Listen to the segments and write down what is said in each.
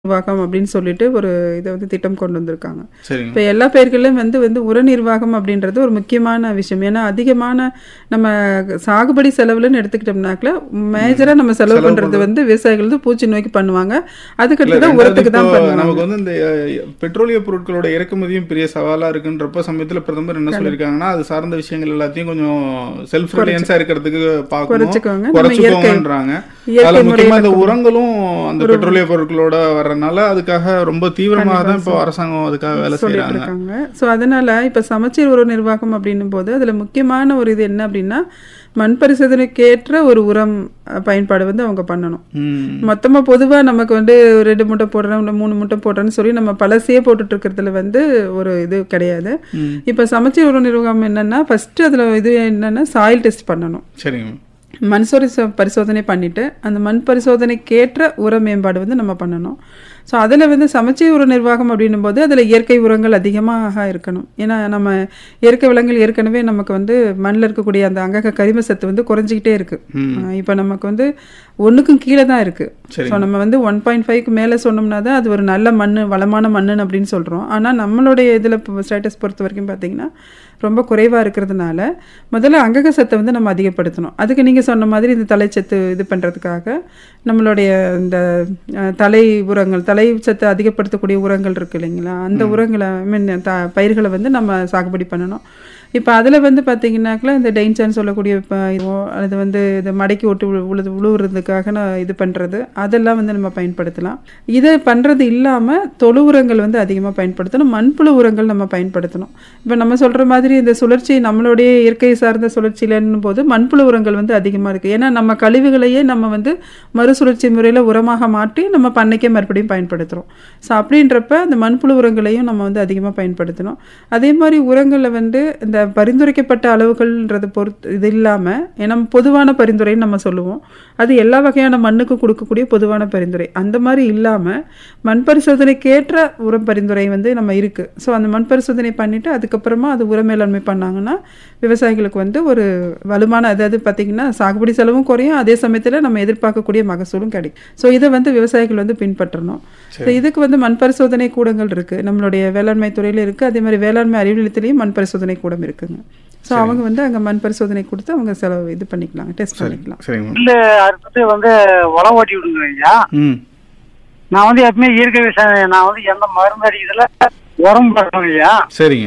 நிர்வாகம் அப்படின்னு சொல்லிட்டு ஒரு இதை வந்து திட்டம் கொண்டு வந்திருக்காங்க சரிங்க இப்போ எல்லா பயிர்களையும் வந்து வந்து உர நிர்வாகம் அப்படின்றது ஒரு முக்கியமான விஷயம் ஏன்னா அதிகமான நம்ம சாகுபடி செலவுலன்னு எடுத்துக்கிட்டோம்னாக்கல மேஜரா நம்ம செலவு செலவு பண்றது பண்றது. வந்து விவசாயிகள் வந்து பூச்சி நோக்கி பண்ணுவாங்க இல்ல, அதுக்கடுத்து தான் ரெண்டாவது உரத்துக்கு தான் இப்போ பண்ணுவாங்க நமக்கு வந்து இந்த அஹ், பெட்ரோலிய பொருட்களோட இறக்குமதியும் பெரிய சவாலா இருக்குன்றப்ப சமயத்துல பிரதமர் என்ன சொல்லியிருக்காங்கன்னா அது சார்ந்த விஷயங்கள் எல்லாத்தையும் கொஞ்சம் செல்ஃப் ரிலையன்ஸா இருக்கிறதுக்கு பார்க்கணும் குறைச்சிக்கோங்க நம்ம இயற்கை குறைச்சுக்கோங்கன்றாங்க இயற்கை அதுல முக்கியமா முறையில் இந்த உரங்களும் அந்த பெட்ரோலிய பொருட்களோட வர்றதுனால அதுக்காக ரொம்ப தீவிரமாக தான் இப்போ அரசாங்கம் அதுக்காக வேலை சொல்லிட்டு செய்யறாங்க இருக்காங்க ஸோ அதனால இப்போ சமச்சீர் உர நிர்வாகம் அப்படின்னும் போது அதில் முக்கியமான ஒரு இது என்ன அப்படின்னா மண் பரிசோதனைக்கேற்ற ஒரு உரம் அஹ், பயன்பாடு வந்து அவங்க பண்ணணும் ம் மொத்தமாக பொதுவாக நமக்கு வந்து ஒரு ரெண்டு மூட்டை போடுறோம் இல்லை மூணு மூட்டை போடுறோன்னு சொல்லி நம்ம பழசையே போட்டுட்டு இருக்கிறதுல வந்து ஒரு இது கிடையாது ம். இப்போ சமச்சீர் உர நிர்வாகம் என்னன்னா ஃபர்ஸ்ட் அதில் இது என்னன்னா சாயில் டெஸ்ட் பண்ணணும் சரிங்க மண் சோரி ச- பரிசோதனை பண்ணிட்டு அந்த மண் பரிசோதனைக்கேற்ற உர மேம்பாடு வந்து நம்ம பண்ணணும் ஸோ அதில் வந்து சமச்சீர் உர நிர்வாகம் அப்படின்னும் போது அதில் இயற்கை உரங்கள் அதிகமாக இருக்கணும் ஏன்னா நம்ம இயற்கை வளங்கள் ஏற்கனவே நமக்கு வந்து மண்ணில் இருக்கக்கூடிய அந்த அங்கக கரிம சத்து வந்து குறைஞ்சிக்கிட்டே இருக்கு ம். இப்போ நமக்கு வந்து ஒன்றுக்கும் கீழே தான் இருக்கு சரி ஸோ நம்ம வந்து ஒன் பாயிண்ட் ஃபைவ்க்கு மேலே சொன்னோம்னா தான் அது ஒரு நல்ல மண் வளமான மண்ணுன்னு அப்படின்னு சொல்கிறோம் ஆனால் நம்மளுடைய இதில் ஸ்டேட்டஸ் பொறுத்த வரைக்கும் பார்த்தீங்கன்னா ரொம்ப குறைவாக இருக்கிறதுனால முதல்ல அங்கக சத்தை வந்து நம்ம அதிகப்படுத்தணும் அதுக்கு நீங்கள் சொன்ன மாதிரி இந்த தலைச்சத்து இது பண்ணுறதுக்காக நம்மளுடைய இந்த அஹ், தலை உரங்கள் தலை சத்தை அதிகப்படுத்தக்கூடிய உரங்கள் இருக்கு இல்லைங்களா அந்த உரங்களை ஐ மீன் த பயிர்களை வந்து நம்ம சாகுபடி பண்ணணும் இப்போ அதில் வந்து பார்த்தீங்கன்னாக்கல இந்த டெயின்சான்னு சொல்லக்கூடிய இப்போ இதுவோ அது வந்து இதை மடக்கி விட்டு உழு உழுது உழுவுறதுக்காக நான் இது பண்ணுறது அதெல்லாம் வந்து நம்ம பயன்படுத்தலாம் இதை பண்ணுறது இல்லாமல் தொழு உரங்கள் வந்து அதிகமாக பயன்படுத்தணும் மண்புழு உரங்கள் நம்ம பயன்படுத்தணும் இப்போ நம்ம சொல்கிற மாதிரி இந்த சுழற்சி நம்மளுடைய இயற்கை சார்ந்த சுழற்சியிலன்னும் போது மண்புழு உரங்கள் வந்து அதிகமாக இருக்குது ஏன்னா நம்ம கழிவுகளையே நம்ம வந்து மறுசுழற்சி முறையில் உரமாக மாற்றி நம்ம பண்ணைக்கே மறுபடியும் பயன்படுத்துகிறோம் ஸோ அப்படின்றப்ப அந்த மண்புழு உரங்களையும் நம்ம வந்து அதிகமாக பயன்படுத்தணும் அதே மாதிரி உரங்களில் வந்து இந்த பரிந்துரைக்கப்பட்ட அளவுகள்ன்றது பொறுத்து இது இல்லாமல் ஏன்னா பொதுவான பரிந்துரைன்னு நம்ம சொல்லுவோம் அது எல்லா வகையான மண்ணுக்கும் கொடுக்கக்கூடிய பொதுவான பரிந்துரை அந்த மாதிரி இல்லாமல் மண் பரிசோதனைக்கேற்ற உரம் பரிந்துரை வந்து நம்ம இருக்குது ஸோ அந்த மண் பரிசோதனை பண்ணிவிட்டு அதுக்கப்புறமா அது உர மேலாண்மை பண்ணாங்கன்னா விவசாயிகளுக்கு வந்து ஒரு வலுமான அதாவது பார்த்திங்கன்னா சாகுபடி செலவும் குறையும் அதே சமயத்தில் நம்ம எதிர்பார்க்கக்கூடிய மகசூலும் கிடைக்கும் ஸோ இதை வந்து விவசாயிகள் வந்து பின்பற்றணும் ஸோ இதுக்கு வந்து மண் பரிசோதனை கூடங்கள் இருக்குது நம்மளுடைய வேளாண்மை துறையில் இருக்குது அதே மாதிரி வேளாண்மை அறிவியல் நிலையத்திலையும் மண் பரிசோதனை கூடம் இருக்குங்க ஸோ அவங்க வந்து அங்கே மண் பரிசோதனை கொடுத்து அவங்க செலவு இது பண்ணிக்கலாம் டெஸ்ட் பண்ணிக்கலாம் சரிங்க நெல் அறுத்துட்டு வந்து உழவு ஓட்டி விடுங்க ஐயா ம் நான் வந்து எப்பவுமே இயற்கை விவசாயம் நான் வந்து எந்த மருந்து அடிக்கிறதுல உரம் போடுறேன் ஐயா சரிங்க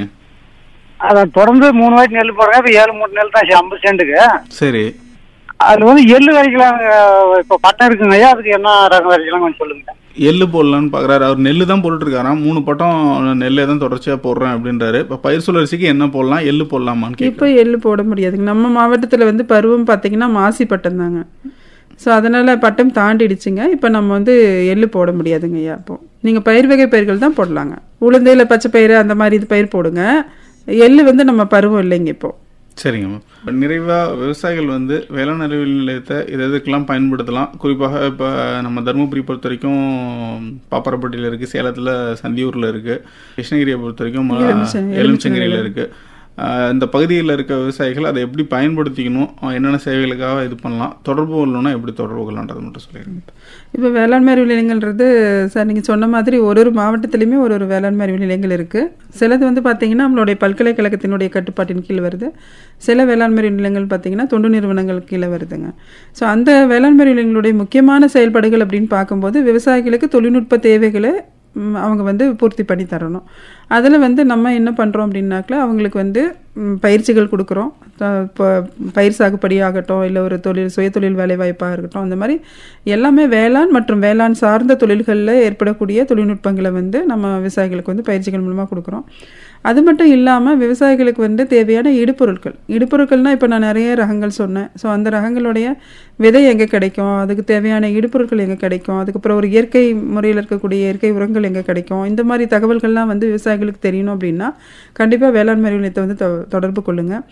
அதை தொடர்ந்து மூணு வாட்டி நெல் போடுறேன் இப்போ ஏழு மூணு நெல் தான் ஐம்பது சென்ட்டுக்கு சரி அதுல வந்து எள்ளு வரைக்கலாம் இப்போ பட்டம் இருக்குங்க ஐயா அதுக்கு என்ன ரகம் வரைக்கலாம் கொஞ்சம் சொல்லுங்க எள்ளு போடலான்னு பார்க்குறாரு அவர் நெல்லு தான் போட்டுட்டு இருக்காராம் மூணு பட்டம் நெல்லை தான் தொடர்ச்சியாக போடுறேன் அப்படின்றாரு இப்போ பயிர் சுழற்சிக்கு என்ன போடலாம் எள்ளு போடலாமான்னு கேட்குறேன் இப்போ எள்ளு போட முடியாதுங்க நம்ம மாவட்டத்தில் வந்து பருவம் பார்த்தீங்கன்னா மாசி பட்டம் தாங்க ஸோ அதனால் பட்டம் தாண்டிடுச்சுங்க இப்போ நம்ம வந்து எள்ளு போட முடியாதுங்க ஐயா இப்போ நீங்கள் பயிர் வகை பயிர்கள் தான் போடலாங்க உளுந்து இல்லை பச்சை பயிர் அந்த மாதிரி இது பயிர் போடுங்க எள்ளு வந்து நம்ம பருவம் இல்லைங்க இப்போ சரிங்கம்மா இப்போ நிறைவாக விவசாயிகள் வந்து வேளாண் அறிவியல் நிலையத்தை இது எதுக்கெல்லாம் பயன்படுத்தலாம் குறிப்பாக இப்போ நம்ம தருமபுரி பொறுத்த வரைக்கும் பாப்பரப்பட்டியில் இருக்குது சேலத்தில் சந்தியூரில் இருக்குது கிருஷ்ணகிரியை பொறுத்த வரைக்கும் ம- எலுமிச்சங்க- எலுமிச்சங்கிரியில் இருக்குது இந்த பகுதியில் இருக்க விவசாயிகள் அதை எப்படி பயன்படுத்திக்கணும் அஹ் என்னென்ன சேவைகளுக்காக இது பண்ணலாம் தொடர்பு கொள்ளணும்னா எப்படி தொடர்பு கொள்ளலான்றதை மட்டும் சொல்லிடுங்க இப்போ வேளாண்மை அறிவு நிலையங்கள்ன்றது சார் நீங்கள் சொன்ன மாதிரி ஒரு ஒரு மாவட்டத்திலையுமே ஒரு ஒரு வேளாண்மை அறிவு நிலையங்கள் இருக்குது சிலது வந்து பார்த்தீங்கன்னா நம்மளுடைய பல்கலைக்கழகத்தினுடைய கட்டுப்பாட்டின் கீழ் வருது சில வேளாண்மை அறிவு நிலையங்கள் பார்த்தீங்கன்னா தொண்டு நிறுவனங்கள் கீழே வருதுங்க ஸோ அந்த வேளாண்மை அறிவு நிலையங்களுடைய முக்கியமான செயல்பாடுகள் அப்படின்னு பார்க்கும்போது விவசாயிகளுக்கு தொழில்நுட்ப தேவைகளை ம், அவங்க வந்து பூர்த்தி பண்ணி தரணும் அதில் வந்து நம்ம என்ன பண்ணுறோம் அப்படின்னாக்கல அவங்களுக்கு வந்து ம், பயிற்சிகள் கொடுக்குறோம் த- இப்போ பயிர் சாகுபடி ஆகட்டும் இல்லை ஒரு தொழில் சுயதொழில் வேலைவாய்ப்பாக இருக்கட்டும் அந்த மாதிரி எல்லாமே வேளாண் மற்றும் வேளாண் சார்ந்த தொழில்களில் ஏற்படக்கூடிய தொழில்நுட்பங்களை வந்து நம்ம விவசாயிகளுக்கு வந்து பயிற்சிகள் மூலமாக கொடுக்குறோம் அது மட்டும் இல்லாமல் விவசாயிகளுக்கு வந்து தேவையான இடுபொருட்கள் இடுபொருட்கள்னால் இப்போ நான் நிறைய ரகங்கள் சொன்னேன் ஸோ அந்த ரகங்களுடைய விதை எங்கே கிடைக்கும் அதுக்கு தேவையான இடுபொருட்கள் எங்கே கிடைக்கும் அதுக்கப்புறம் ஒரு இயற்கை முறையில் இருக்கக்கூடிய இயற்கை உரங்கள் எங்கே கிடைக்கும் இந்த மாதிரி தகவல்கள்லாம் வந்து விவசாயிகளுக்கு தெரியணும் அப்படின்னா கண்டிப்பாக வேளாண்மை நிலையத்தை வந்து தொ- தொடர்பு கொள்ளுங்கள்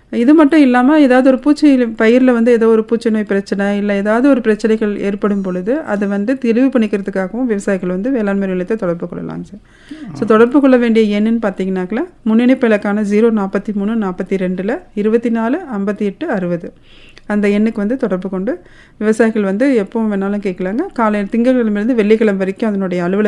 இது மட்டும் இல்லாமல் ஏதாவது ஒரு பூச்சி பயிரில் வந்து ஏதோ ஒரு பூச்சி நோய் பிரச்சனை இல்லை ஏதாவது ஒரு பிரச்சனைகள் ஏற்படும் பொழுது அதை வந்து தெளிவு பண்ணிக்கிறதுக்காகவும் விவசாயிகள் வந்து வேளாண்மை நிலையத்தை தொடர்பு கொள்ளலாம் சார் ஸோ தொடர்பு கொள்ள வேண்டிய எண்ணுன்னு பார்த்தீங்கன்னாக்கல முன்னிணைப்பு இலக்கான ஜீரோ நாற்பத்தி மூணு நாற்பத்தி ரெண்டில் இருபத்தி நாலு ஐம்பத்தி எட்டு அறுபது அந்த எண்ணுக்கு வந்து தொடர்பு கொண்டு விவசாயிகள் வந்து எப்பவும் வேணாலும் கேட்கலாங்க காலை திங்கட்கிழமையிலேருந்து வெள்ளிக்கிழமை வரைக்கும் அதனுடைய அலுவலக